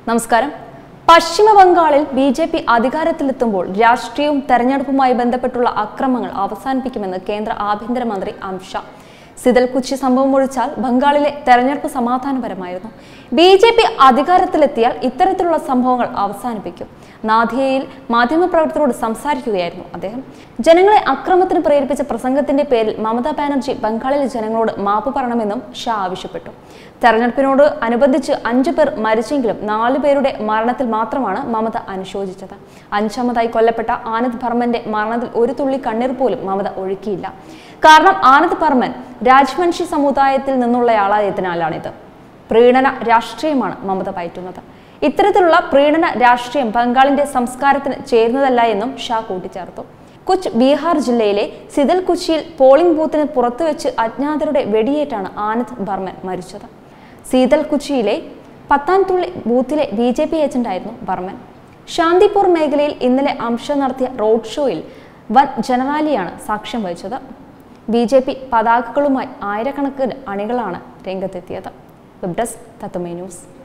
നമസ്കാരം പശ്ചിമ ബംഗാളിൽ ബി ജെ പി അധികാരത്തിലെത്തുമ്പോൾ രാഷ്ട്രീയവും തെരഞ്ഞെടുപ്പുമായി ബന്ധപ്പെട്ടുള്ള അക്രമങ്ങൾ അവസാനിപ്പിക്കുമെന്ന് കേന്ദ്ര ആഭ്യന്തരമന്ത്രി അമിത്ഷാ സിതൽ കുച്ചി സംഭവം ഒഴിച്ചാൽ ബംഗാളിലെ തെരഞ്ഞെടുപ്പ് സമാധാനപരമായിരുന്നു ബി ജെ പി അധികാരത്തിലെത്തിയാൽ ഇത്തരത്തിലുള്ള സംഭവങ്ങൾ അവസാനിപ്പിക്കും നാദിയയിൽ മാധ്യമപ്രവർത്തകരോട് സംസാരിക്കുകയായിരുന്നു അദ്ദേഹം ജനങ്ങളെ അക്രമത്തിന് പ്രേരിപ്പിച്ച പ്രസംഗത്തിന്റെ പേരിൽ മമതാ ബാനർജി ബംഗാളിലെ ജനങ്ങളോട് മാപ്പ് പറയണമെന്നും ഷാ ആവശ്യപ്പെട്ടു തെരഞ്ഞെടുപ്പിനോട് അനുബന്ധിച്ച് അഞ്ചു പേർ മരിച്ചെങ്കിലും നാലു പേരുടെ മരണത്തിൽ മാത്രമാണ് മമത അനുശോചിച്ചത് അഞ്ചാമതായി കൊല്ലപ്പെട്ട ആനന്ദ് ബർമന്റെ മരണത്തിൽ ഒരു തുള്ളി കണ്ണീർ പോലും മമത ഒഴുക്കിയില്ല കാരണം ആനന്ദ് ബർമൻ രാജ്വംശി സമുദായത്തിൽ നിന്നുള്ളയാളായതിനാലാണിത് പ്രീണന രാഷ്ട്രീയമാണ് മമത പയറ്റുന്നത് ഇത്തരത്തിലുള്ള പ്രീണന രാഷ്ട്രീയം ബംഗാളിന്റെ സംസ്കാരത്തിന് ചേരുന്നതല്ല എന്നും ഷാ കൂട്ടിച്ചേർത്തു കുച്ച് ബീഹാർ ജില്ലയിലെ സിതൽ കുച്ചിയിൽ പോളിംഗ് ബൂത്തിന് പുറത്തുവെച്ച് അജ്ഞാതരുടെ വെടിയേറ്റാണ് ആനന്ദ് ബർമൻ മരിച്ചത് സീതൽ കുച്ചിയിലെ പത്താൻതുള്ളി ബൂത്തിലെ ബി ജെ പി ഏജന്റായിരുന്നു ബർമൻ ശാന്തിപൂർ മേഖലയിൽ ഇന്നലെ അംശ നടത്തിയ റോഡ് ഷോയിൽ വൻ ജനറാലിയാണ് സാക്ഷ്യം വഹിച്ചത് ബി ജെ പി പതാകകളുമായി ആയിരക്കണക്കിന് അണികളാണ് രംഗത്തെത്തിയത് വെബ് ഡെസ്ക് തത്തുമേ ന്യൂസ്